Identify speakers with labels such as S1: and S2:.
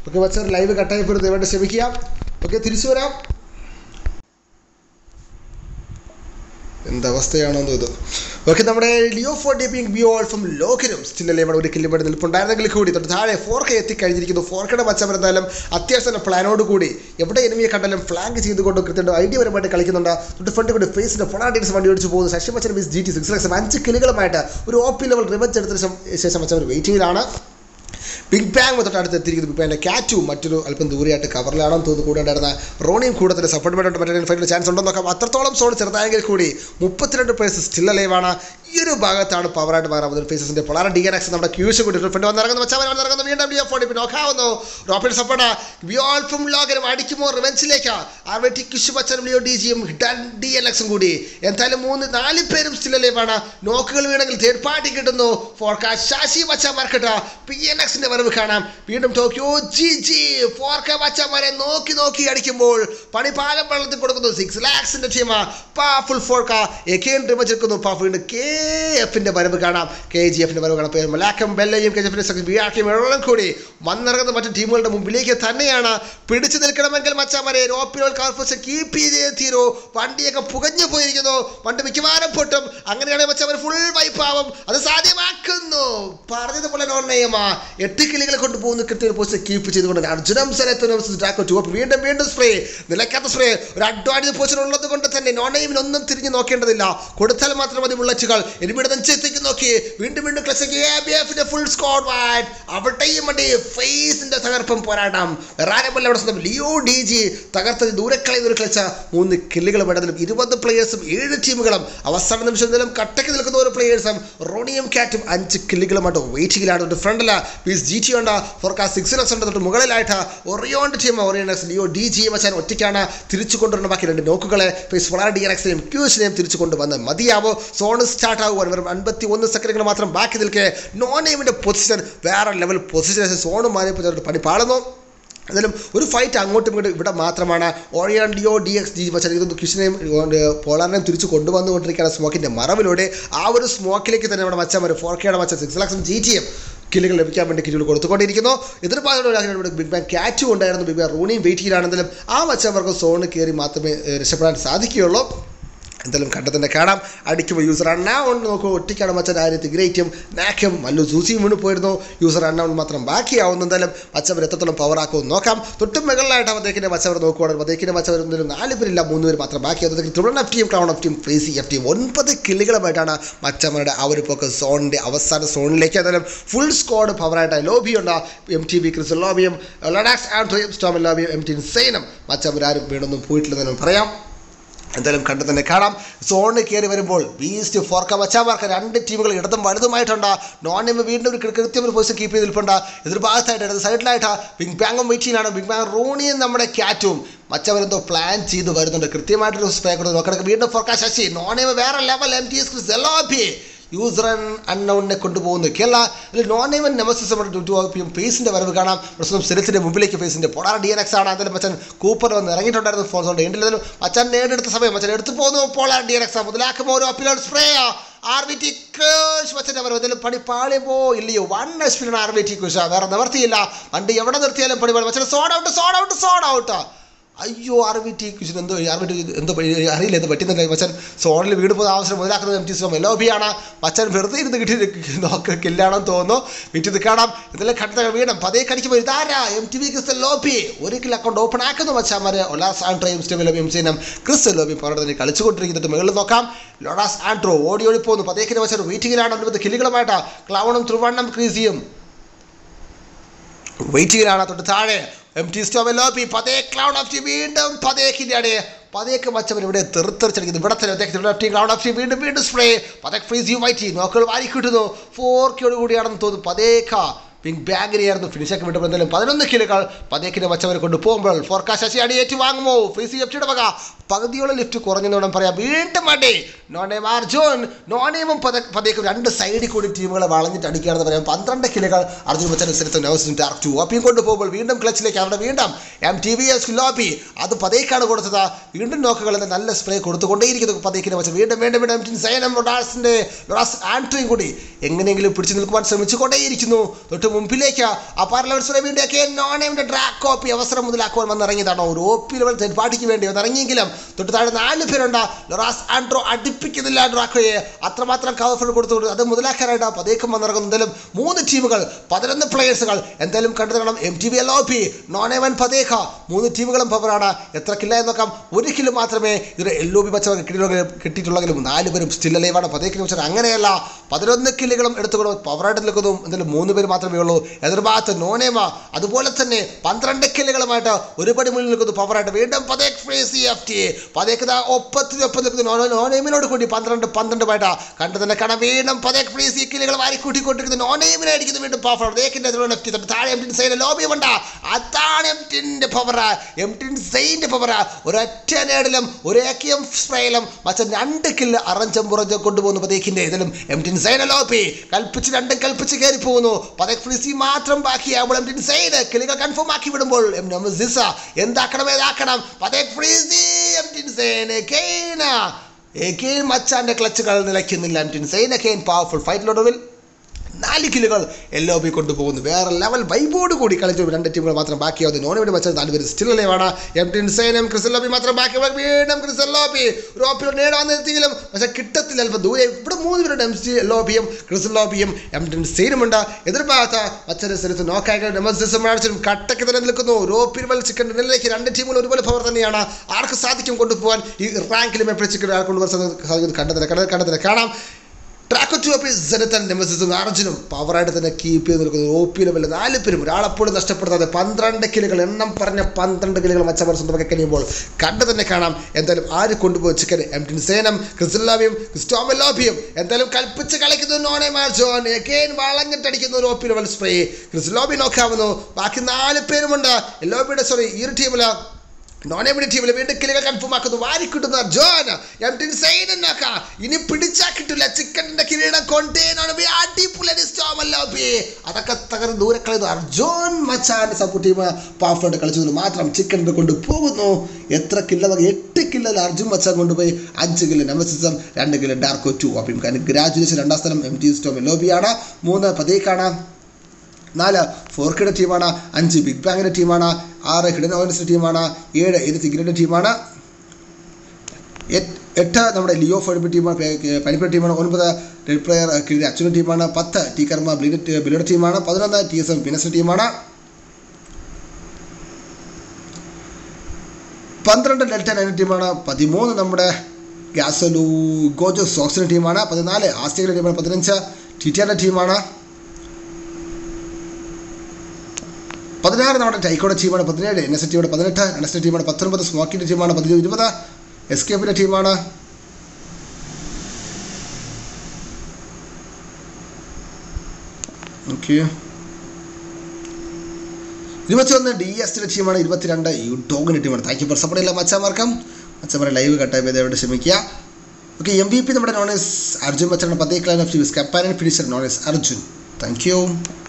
S1: okay മച്ചാൻ live കട്ടായി പോരുന്നത് വേണ്ട ക്ഷമിക്കുക ഓക്കെ തിരിച്ചു വരാം എന്തവസ്ഥയാണോ എന്ന് ഇത് ഓക്കെ നമ്മുടെ ലിയോ ഫോർ ഡി പിങ് ബി ഓൾ ഫ്രം ലോകരും സ്റ്റില്ലല്ലേ ഇവിടെ ഒരു കില്ലും ഇവിടെ നിൽപ്പുണ്ടായിരുന്നെങ്കിൽ കൂടി തൊട്ട് താഴെ ഫോർ കെ എത്തിക്കഴിഞ്ഞിരിക്കുന്നു ഫോർ കെയുടെ മച്ചവർ എന്തായാലും അത്യാവശ്യം തന്നെ പ്ലാനോട് കൂടി എവിടെ എനിമിയെ കണ്ടാലും ഫ്ലാങ്ക് ചെയ്തുകൊണ്ട് കൃത്യമായിട്ട് ഐഡിയ പരമായിട്ട് കളിക്കുന്നുണ്ട് തൊട്ട് ഫ്രണ്ട് കൂടി ഫേസിന്റെ ഫൊണാറ്റീസ് വണ്ടി ഓടിച്ച് പോകുന്നു ശശി മച്ചൻ മിസ് ജി ടി സിക്സ് ലക്ഷം അഞ്ച് കിലുകളുമായിട്ട് ഒരു ഒ പി ലെവൽ റിവഞ്ച് എടുത്തതിന് ശേഷം- ശേഷം മച്ചവർ വെയിറ്റിംഗിലാണ് ബിഗ് ബാങ് തൊട്ട് അടുത്ത് എത്തിയിരിക്കുന്നു ബിഗ് ബാങ്ങിൻ്റെ ക്യാറ്റും മറ്റൊരു അല്പം ദൂരെയായിട്ട് കവറിലാണെന്ന് തോന്നുന്നു കൂടെ ഉണ്ടായിരുന്ന റോണിയും കൂടുതൽ സപ്പോർട്ട് വേണ്ടിയിട്ട് മറ്റേ ഫൈറ്റിൽ ചാൻസ് ഉണ്ടോ നോക്കാം അത്രത്തോളം സോൺ ചെറുതായെങ്കിൽ കൂടി മുപ്പത്തിരണ്ട് പേഴ്സ് സ്റ്റിൽ അലൈവാണ് ഈ ഒരു ഭാഗത്താണ് പവറായിട്ട് മാറാൻ പോകുന്നത് ഫേസസിൻ്റെ പൊളാറ ഡി എൻ എക്സ് നമ്മുടെ ക്യൂസ് കൂടി ഫ്രണ്ട് വന്നിറങ്ങുന്ന വെച്ചാൽ വന്നിറങ്ങുന്ന വീണ്ടും ഡി എഫ് ഫോർട്ടി പിന്നെ നോക്കാവുന്നു റോപ്പിഡ് സപ്പോർട്ട് വിയോൾ ഫ്രം ലോകരും അടിക്കുമോ റിവെഞ്ചിലേക്ക് ആർ വെ ടി കിഷു ബച്ചനും ലിയോ ഡി ജിയും ഡി എൻ എക്സും കൂടി എന്തായാലും മൂന്ന് നാല് പേരും സ്റ്റിൽ അലൈവാണ് നോക്കുകൾ വീണെങ്കിൽ തേർഡ് പാർട്ടി കിട്ടുന്നു ഫോർക്കാ ശശി ബച്ച മാർക്കട്ട പി എൻ എക്സിന്റെ വരവ് കാണാം വീണ്ടും ടോക്കിയോ ജി ജി ഫോർക്ക ബച്ചമാരെ നോക്കി നോക്കി അടിക്കുമ്പോൾ പണിപ്പാലം വെള്ളത്തിൽ കൊടുക്കുന്നു സിക്സ് ലാക്സിന്റെ ടീം പവർഫുൾ ഫോർക്ക എക്കെയും റിമച്ച് എടുക്കുന്നു പാ വീണ്ടും കെ എഫിന്റെ വരവ് കാണാം കെ ജി എഫിന്റെ വരവ് കാണാം പേര് മലാക്കം ബെല്ലയും കെ ജി എഫിന്റെ ബിയാക്കിയും എല്ലാം കൂടി വന്നിറങ്ങുന്ന മറ്റു ടീമുകളുടെ മുമ്പിലേക്ക് തന്നെയാണ് പിടിച്ചു നിൽക്കണമെങ്കിൽ മച്ചാമാരെ റോപ്പിനോൾ കാർഫോസ് കീപ്പ് ചെയ്തേ തീരൂ വണ്ടിയൊക്കെ പുകഞ്ഞു പോയിരിക്കുന്നു വണ്ടി മിക്കവാറും പൊട്ടും അങ്ങനെയാണെങ്കിൽ മച്ചാമാർ ഫുൾ വൈപ്പാവും അത് സാധ്യമാക്കുന്നു പറഞ്ഞതുപോലെ നോർണയമാ എട്ട് കിളികളെ കൊണ്ട് പോകുന്ന കൃത്യ പോസ്റ്റ് കീപ്പ് ചെയ്തുകൊണ്ട് അർജുനം സരത്തുനും വീണ്ടും വീണ്ടും സ്പ്രേ നിലയ്ക്കാത്ത സ്പ്രേ ഒരു അഡ്വാൻറ്റേജ് പോസ്റ്റ് ഉള്ളത് കൊണ്ട് തന്നെ നോണയിമിന് ഒന്നും തിരിഞ്ഞു നോക്കേണ്ടതില്ല കൊടുത്താൽ മാത്രം മതി ബുള്ളറ്റുകൾ എനിമിയുടെ നെഞ്ചെത്തേക്ക് നോക്കി വീണ്ടും വീണ്ടും ക്ലസിന്റെ ഫുൾ സ്കോഡ് വാറ്റ് അവിടെയും വണ്ടി ഫേസിന്റെ തകർപ്പും പോരാട്ടം റാനബല്ല അവിടെ സ്വന്തം ലിയോ ഡി ജി തകർത്ത് ദൂരക്കളയുന്ന ഒരു കളിച്ച മൂന്ന് കില്ലുകൾ വേണ്ടതിലും ഇരുപത് പ്ലേയേഴ്സും ഏഴ് ടീമുകളും അവസാന നിമിഷത്തിലും കട്ടയ്ക്ക് നിൽക്കുന്ന ഒരു പ്ലേയേഴ്സും റോണിയും കാറ്റും അഞ്ച് കില്ലുകളുമായിട്ട് വെയിറ്റിംഗിലാണ് തൊട്ട് ഫ്രണ്ടില് പീസ് ജി ടി ഉണ്ട് ഫോർക്കാ സിക്സ് ലക്സ് ഉണ്ട് തൊട്ട് മുകളിലായിട്ട് ഒറിയോണ്ട് ടീം ഒറിയനക്സ് ലിയോ ഡി ജി മച്ചാൻ ഒറ്റയ്ക്കാണ് തിരിച്ചു കൊണ്ടുവരുന്ന ബാക്കി രണ്ട് നോക്കുകളെ ഫേസ് വളരെ ഡി എക്സിനെയും ക്യൂസിനെയും തിരിച്ചു കൊണ്ടുവന്ന് മതിയാവോ സോൺ സ്റ്റാർട്ട് ആകുവാൻ വെറും അൻപത്തി ഒന്ന് സെക്കൻഡുകൾ മാത്രം ബാക്കി നിൽക്കെ നോൺ നെയിമിൻ്റെ പൊസിഷൻ വേറെ ലെവൽ പൊസിഷൻ സോണും മാറി പണി പാടുന്നു എന്നാലും ഒരു ഫൈറ്റ് അങ്ങോട്ടും ഇങ്ങോട്ടും ഇവിടെ മാത്രമാണ് ഓറിയാൻഡിയോ ഡി എക്സ് ജി മച്ചാൻ കിഷനെയും പോളാറിനെയും തിരിച്ച് കൊണ്ടുവന്നുകൊണ്ടിരിക്കുകയാണ് സ്മോക്കിൻ്റെ മറവിലൂടെ ആ ഒരു സ്മോക്കിലേക്ക് തന്നെ നമ്മുടെ മച്ചാൻ ഒരു ഫോർ കെയുടെ മച്ചാൻ സിക്സ് ലാക്സും ജി ടി എം കില്ലുകൾ ലഭിക്കാൻ വേണ്ടി കില്ലുകൾ കൊടുത്തുകൊണ്ടിരിക്കുന്നു എതിർപ്പാടുള്ള ബിഗ് ബാങ് ക്യാച്ചും ഉണ്ടായിരുന്നു ബിഗ് ബാങ് റൂണിയും വെയിറ്റിംഗിലാണെങ്കിലും ആ മച്ചവർക്ക് സോണ് കയറി മാത്രമേ ഏഹ്, രക്ഷപ്പെടാൻ സാധിക്കുകയുള്ളൂ എന്തായാലും കണ്ടതിൻ്റെ കാണാം അടിക്കുമ്പോൾ യൂസർ അണ്ണൗണ്ട് നോക്കൂ ഒറ്റയ്ക്കാണ് മച്ചൻ ആര്യത്ത് ഗ്രേറ്റും നാക്കും മല്ലു സൂസിയും വീണ് പോയിരുന്നു യൂസർ അണ്ണൗണ്ട് മാത്രം ബാക്കിയാവുന്നു എന്തായാലും മച്ചവർ എത്രത്തോളം പവർ ആക്കുമെന്ന് നോക്കാം തൊട്ടും മുകളിലായിട്ട് അദ്ദേഹത്തിൻ്റെ മച്ചവർ നോക്കുവാണെങ്കിൽ അദ്ദേഹത്തിൻ്റെ മച്ചവർ എന്തായാലും നാല് പേരില്ല മൂന്ന് പേര് മാത്രം ബാക്കിയാവുന്നത് triple F team crown F team ഫ്രീസി എഫ് ടീം ഒൻപത് കില്ലുകളുമായിട്ടാണ് മച്ചവരുടെ ആ ഒരു പോക്ക് സോണിൻ്റെ അവസാന സോണിലേക്ക് എന്തായാലും ഫുൾ സ്ക്വാഡ് പവറായിട്ട് ലോബിയുണ്ട് എം ടി ബി ക്രിസ് ലോബിയും ലഡാക്സ് ആൻഡ് സ്റ്റോമൻ ലോബിയും എം ടി സൈനം മച്ചവരാരും വീണൊന്നും പോയിട്ടില്ലെന്ന് പറയാം എന്തായാലും കണ്ടു തന്നെ കാണാം സോണിൽ കയറി വരുമ്പോൾ ബീസ്റ്റ് ഫോർക്ക മച്ചാമാർക്ക് രണ്ട് ടീമുകൾ ഇടതും വലുതുമായിട്ടുണ്ട് നോൺ എം വീണ്ടും ഒരു കൃത്യം ഒരു പൊസിഷൻ കീപ്പ് ചെയ്ത് നിൽപ്പുണ്ട് എതിർഭാഗത്തായിട്ട് ഇടത് സൈഡിലായിട്ട് ബിഗ് ബാങ്ങും വെയിറ്റിംഗാണ് ബിഗ് ബാങ് റോണിയും നമ്മുടെ ക്യാറ്റും മച്ചവരെന്തോ പ്ലാൻ ചെയ്ത് വരുന്നുണ്ട് കൃത്യമായിട്ടൊരു സ്പ്രേ കൊടുത്ത് നോക്കണം വീണ്ടും ഫോർക്ക ശശി നോൺ എം വേറെ ലെവൽ എം ടി എസ് എലോബി യൂസർ അൺനൗണിനെ കൊണ്ടുപോകുന്നു കേരള ഇതിൽ നോൺ ഈവൻ നെമസിസ് ടു ഫേസിന്റെ വരവ് കാണാം പ്രശ്നം സ്ഥിരത്തിന്റെ മുമ്പിലേക്ക് ഫേസിന്റെ പൊടാർ ഡി എൻ എക്സ് ആണ് അതിൽ മച്ചൻ കൂപ്പർ വന്ന് ഇറങ്ങിയിട്ടുണ്ടായിരുന്നു ഫോൺ കൊണ്ട് എങ്കിലും മച്ചൻ നേടിയെടുത്ത സമയം മച്ചൻ എടുത്തു പോകുന്നു പോളാർ ഡി എൻ എക്സ് മുതലാക്കുമ്പോൾ ഒരു അപ്പിലോഡ് spray R V T crush മച്ചൻ്റെ വരവ് ഇതിൽ പണി പാളിയപ്പോ ഇല്ലയോ വൺ എച്ച് പിന്നാണ് ആർ വി ടി ക്രഷ് വേറെ നിവർത്തിയില്ല വണ്ടി എവിടെ നിർത്തിയാലും പണി പാടും മച്ചൻ squad out squad out squad out അയ്യോ ആർ വി ടി കുശിന് എന്തോ ആർ വി ടി എന്തോ പ- അറിയില്ല എന്ത് പറ്റുന്നില്ല മച്ചൻ സോണിൽ വീട് പോകുന്ന അവസരം മുതലാക്കുന്നത് എം ടി സോ മെലോബിയാണ് മച്ചൻ വെറുതെ ഇരുന്ന് കിട്ടി നോക്ക് കില്ലാണെന്ന് തോന്നുന്നു വീട്ടിൽ കാണാം ഇതെല്ലാം കണ്ട വീണം പതേ കടിക്കുമ്പോൾ ഇതാരാ M T V crystal lobby ഒരു കിലോ അക്കൗണ്ട് ഓപ്പൺ ആക്കുന്നു മച്ചാമാരെ ഒലാസ് ആൻഡ്രോ എം സ്റ്റീം ലോബി എം സീനം ക്രിസ്റ്റൽ ലോബി പവർ തന്നെ കളിച്ചുകൊണ്ടിരിക്കുന്നുണ്ട് മുകളിൽ നോക്കാം ലോഡാസ് ആൻഡ്രോ ഓടി ഓടി പോകുന്നു പതേക്കിന് മച്ചാൻ വെയിറ്റിംഗിലാണ് ഒൻപത് കില്ലുകളുമായിട്ട് ക്ലൗണും ത്രിവണ്ണം ക്രീസിയും വെയിറ്റിംഗിലാണ് തൊട്ട് താഴെ എം ടി സ്റ്റോമ ലോബി പതേ ക്ലൗഡ് ഓഫ് ടി വീണ്ടും പതേക്കിൻ്റെ അടേ പതേക്ക് മച്ചവൻ ഇവിടെ തെറുത്തെറിച്ചടിക്കുന്നു ഇവിടെ തന്നെ അദ്ദേഹത്തിന് ഇവിടെ ടീം ക്ലൗഡ് ഓഫ് ടി വീണ്ടും വീണ്ടും സ്പ്രേ പതേക്ക് ഫ്രീസ് യു വൈറ്റി നോക്കുകൾ വാരി കിട്ടുന്നു ഫോർ കെയോട് കൂടിയാണെന്ന് തോന്നുന്നു പതേക്ക പിങ്ക് ബാഗിനെയായിരുന്നു ഫിനിഷൊക്കെ വിട്ടപ്പോൾ എന്തായാലും പതിനൊന്ന് കിലുകൾ പതേക്കിനെ മച്ചവരെ കൊണ്ട് പോകുമ്പോൾ ഫോർകാസ്റ്റ് ശശി അടി ഏറ്റു വാങ്ങുമോ ഫ്രീസി എഫ് ടിയുടെ വക പകുതിയോളം ലിഫ്റ്റ് കുറഞ്ഞെന്ന് വേണം പറയാം വീണ്ടും അടി നോണേം അർജുൻ നോണേമും പത പതേക്കും രണ്ട് സൈഡിൽ കൂടി ടീമുകളെ വളഞ്ഞിട്ട് അടിക്കുകയാണെന്ന് പറയാം പന്ത്രണ്ട് കിലുകൾ അർജുൻ മച്ചാൻ സ്ഥലത്ത് നവസിനും ടാർക്ക് ടു ഒപ്പിയും കൊണ്ടുപോകുമ്പോൾ വീണ്ടും ക്ലച്ചിലേക്ക് അവിടെ വീണ്ടും എം ടി വി എസ് ലോപ്പി അത് പതേക്കാണ് കൊടുത്തത് വീണ്ടും നോക്കുകൾ നല്ല സ്പ്രേ കൊടുത്തുകൊണ്ടേയിരിക്കുന്നു പതേക്കിനെ വെച്ച് വീണ്ടും വീണ്ടും വീണ്ടും എം ടി സൈനം റൊഡാസിൻ്റെ റൊഡാസ് ആൻട്രിയും കൂടി എങ്ങനെയെങ്കിലും പിടിച്ചു നിൽക്കുവാൻ ശ്രമിച്ചുകൊണ്ടേയിരിക്കുന്നു തൊട്ട് മുമ്പിലേക്ക് ആ പാരലവർ സ്പ്രേ വീണ്ടൊക്കെ നോണേമിൻ്റെ ഡ്രാക്ക് കോപ്പി അവസരം മുതലാക്കുവാൻ വന്നിറങ്ങിയതാണോ ഒരു ഒ പി ലെവൽ തേർഡ് പാർട്ടിക്ക് വേണ്ടി വന്നിറങ്ങിയെങ്കിലും തൊട്ട് താഴെ നാല് പേരുണ്ട് ലൊറാസ് ആൻഡ്രോ അടുപ്പിക്കുന്നില്ല ഡ്രാക്കോയെ അത്രമാത്രം കവർ കൊടുത്തു അത് മുതലാക്കാനായിട്ട് പതേക്കും വന്നിറങ്ങുന്നു എന്തായാലും മൂന്ന് ടീമുകൾ പതിനൊന്ന് പ്ലേയേഴ്സുകൾ എന്തായാലും കണ്ടു തരണം M T V L O P നോണേവൻ പതേഖ മൂന്ന് ടീമുകളും പവറാണ് എത്ര കില്ല എന്ന് നോക്കാം ഒരു കിലോ മാത്രമേ ഇതിന് എൽ ഒ ബി പച്ചവർ കിട്ടിയിട്ടുള്ള കിട്ടിയിട്ടുള്ളെങ്കിലും നാല് പേരും സ്റ്റിൽ ലൈവാണ് പതേക്കിനെ വെച്ചാൽ അങ്ങനെയല്ല പതിനൊന്ന് കില്ലുകളും എടുത്തുകൊണ്ട് പവറായിട്ട് നിൽക്കുന്നു എന്തായാലും മൂന്ന് പേര് മാത്രമേ ഉള്ളൂ എതിർഭാഗത്ത് നോനേമ അതുപോലെ തന്നെ പന്ത്രണ്ട് കില്ലുകളുമായിട്ട് ഒരുപടി മുന്നിൽ നിൽക്കുന്നു പവറായിട്ട് വീണ്ടും പതേക് ഫ്രീ സി എഫ് ടി പതേക്ക് ദാ ഒപ്പത്തിനൊപ്പം നിൽക്കുന്നു നോനോ നോനേമിനോട് കൂടി പന്ത്രണ്ട് പന്ത്രണ്ടുമായിട്ട് കണ്ടു തന്നെ കാണാം വീണ്ടും പതേക് ഫ്രീ സി കില്ലുകൾ വാരി കൂട്ടിക്കൊണ്ടിരിക്കുന്നു നോനേമിനെ അടിക്കുന്നു വീണ്ടും പവർ പതേക്കിൻ്റെ എഫ് ടി തൊട്ട് താഴെ എം ടിൻ സൈഡ് ലോബി വേണ്ട അതാണ് എം ടിൻ്റെ പവർ എം ടിൻ സൈൻ്റെ പവർ ഒരൊറ്റ നേടിലും ഒരു എം സ്പ്രേയിലും മച്ച രണ്ട് കില്ല് അറഞ്ചം പുറഞ്ചം കൊണ്ടുപോകുന്നു പതേക്കിൻ്റെ ഇതിലും എം ടിൻ സൈന ലോപ്പി കൽപ്പിച്ച് രണ്ടും കൽപ്പിച്ച് കയറി പോകുന്നു പതേക് ഫ്രീസി മാത്രം ബാക്കിയാകുമ്പോൾ എം ടിൻ സൈഡ് കിളികൾ കൺഫേം ആക്കി വിടുമ്പോൾ എം നമസിസ എന്താക്കണം ഏതാക്കണം പതേക് ഫ്രീസി എം ടിൻ സൈന് കെയ്ന എഗെയിൻ മച്ചാന്റെ ക്ലച്ചുകൾ നിലയ്ക്കുന്നില്ല എം ടിൻ സൈന കെയിൻ പവർഫുൾ ഫൈറ്റിലൊടുവിൽ നാല് കിലുകൾ എൽ ഒ ബി കൊണ്ടുപോകുന്നു വേറെ ലെവൽ വൈബോട് കൂടി കളിച്ചു രണ്ട് ടീമുകൾ മാത്രം ബാക്കിയാവുന്നു നോൺ വേണ്ടി വെച്ചാൽ നാല് പേര് സ്റ്റിൽ അല്ലേവാണ് എം ടിൻ സൈനും ക്രിസൽ ലോബി മാത്രം ബാക്കി വീണ്ടും ക്രിസൽ ലോബി റോപ്പിൽ നേടാൻ നിർത്തിയെങ്കിലും പക്ഷേ കിട്ടത്തില്ല അല്പം ദൂരെ ഇവിടെ മൂന്ന് പേരുടെ എം സി ലോബിയും ക്രിസൽ ലോബിയും എം ടിൻ സൈനുമുണ്ട് എതിർഭാഗത്ത് മറ്റൊരു സ്ഥലത്ത് നോക്കായി ഡെമോസിസും കട്ടക്ക് തന്നെ നിൽക്കുന്നു റോപ്പിൽ വൽ ചിക്കൻ ഡിന്നറിലേക്ക് രണ്ട് ടീമുകൾ ഒരുപോലെ പവർ തന്നെയാണ് ആർക്ക് സാധിക്കും കൊണ്ടുപോകാൻ ഈ റാങ്കിലും എപ്പോഴും ചിക്കൻ ആൾ കൊണ്ടുപോകാൻ സാധിക്കും കണ്ടതിന് കണ്ടത് കണ്ടതിന് കാണാം ട്രാക്കോ ടു ഓപ്പി ജനത്തൻ നെമസിസും അർജുനും പവറായിട്ട് തന്നെ കീപ്പ് ചെയ്ത് നിൽക്കുന്നത് ഒ പി ലെവലിൽ നാല് പേരും ഒരാളെപ്പോഴും നഷ്ടപ്പെടുത്താതെ പന്ത്രണ്ട് കിലുകൾ എണ്ണം പറഞ്ഞ പന്ത്രണ്ട് കിലുകൾ മച്ചവർ സ്വന്തമൊക്കെ കഴിയുമ്പോൾ കണ്ടു തന്നെ കാണാം എന്തായാലും ആര് കൊണ്ടുപോയി ചിക്കൻ എം ടിൻ സേനം ക്രിസ്തുലാബിയും ക്രിസ്റ്റോമലോബിയും എന്തായാലും കൽപ്പിച്ച് കളിക്കുന്നു നോണെ മാർജോൻ എഗെയിൻ വളഞ്ഞിട്ടടിക്കുന്നു ഒരു ഒ പി ലെവൽ സ്പ്രേ ക്രിസ്ലോബി നോക്കാവുന്നു ബാക്കി നാല് പേരുമുണ്ട് ലോബിയുടെ സോറി ഈ ഒരു ടീമിൽ നോൺ എവിടെ ടീമിൽ വീണ്ടും കിലുകൾ കൺഫേം ആക്കുന്നു വാരി കിട്ടുന്ന ജോൻ എം ടിൻ സൈഡ് നോക്ക ഇനി പിടിച്ചാ കിട്ടില്ല ചിക്കൻ്റെ കിരീടം കൊണ്ടേനാണ് അടിപൊളി സ്റ്റോമല്ലോബി അതൊക്കെ തകർന്ന് ദൂരെ കളയുന്നു അർജോൻ മച്ചാൻ സപ്പോർട്ട് ടീം പാഫ്ലോട്ട് കളിച്ചത് മാത്രം ചിക്കൻ കൊണ്ട് പോകുന്നു എത്ര കില്ല എട്ട് കില്ലൽ അർജുൻ മച്ചാൻ കൊണ്ടുപോയി അഞ്ച് കിലോ നെമസിസം രണ്ട് കിലോ ഡാർക്കോ ടു അപ്പം കൺഗ്രാജുലേഷൻ രണ്ടാം സ്ഥലം എം ടി സ്റ്റോമലോബിയാണ് മൂന്ന് പതേക്കാണ് നാല് ഫോർക്കിയുടെ ടീമാണ് അഞ്ച് ബിഗ് ബാങ്ങിൻ്റെ ടീമാണ് ആറ് ഹിഡൻ ഓയിൻസിൻ്റെ ടീമാണ് ഏഴ് ഇത് സിഗരറ്റ് ടീമാണ് എട്ട് എട്ട് നമ്മുടെ ലിയോ ഫോർബി ടീമാണ് പനിപ്പുര ടീമാണ് ഒൻപത് റെഡ് പ്ലെയർ കിഴി അച്ഛൻ്റെ ടീമാണ് പത്ത് ടി കർമ്മ ബ്ലീഡ് ബിലിയുടെ ടീമാണ് പതിനൊന്ന് ടി എസ് എം പിനസിൻ്റെ ടീമാണ് പന്ത്രണ്ട് ഡെൽറ്റ നയൻ ടീമാണ് പതിമൂന്ന് നമ്മുടെ ഗ്യാസലു ഗോജോ സോക്സിൻ്റെ ടീമാണ് പതിനാല് ആസ്റ്റിയുടെ ടീമാണ് പതിനഞ്ച് ടിറ്റിയുടെ ടീമാണ് പതിനാറ് നമ്മുടെ ടൈക്കോയുടെ ടീമാണ് പതിനേഴ് എൻ എസ് ടീമാണ് പതിനെട്ട് എൻ എസ് ടീമാണ് പത്തൊൻപത് സ്മോക്കിൻ്റെ ടീമാണ് പതിനൊന്ന് ഇരുപത് എസ് കെ എഫിൻ്റെ ടീമാണ് ഓക്കെ ഇരുപത്തിയൊന്ന് ഡി എസിൻ്റെ ടീമാണ് ഇരുപത്തിരണ്ട് യു ഡോഗിൻ്റെ ടീമാണ് താങ്ക് യു ഫോർ സപ്പോർട്ട് ഇല്ല മച്ചാമാർക്കും മച്ചാമാരെ ലൈവ് കട്ടായി ചെയ്തവരോട് ക്ഷമിക്കുക ഓക്കെ എം വി പി നമ്മുടെ നോൺ എസ് അർജുൻ മച്ചാണ് പത്തേ ക്ലാൻ ഓഫ് ടീംസ് കപ്പാൻ ഫിനിഷർ നോൺ എസ് അർജുൻ താങ്ക് യു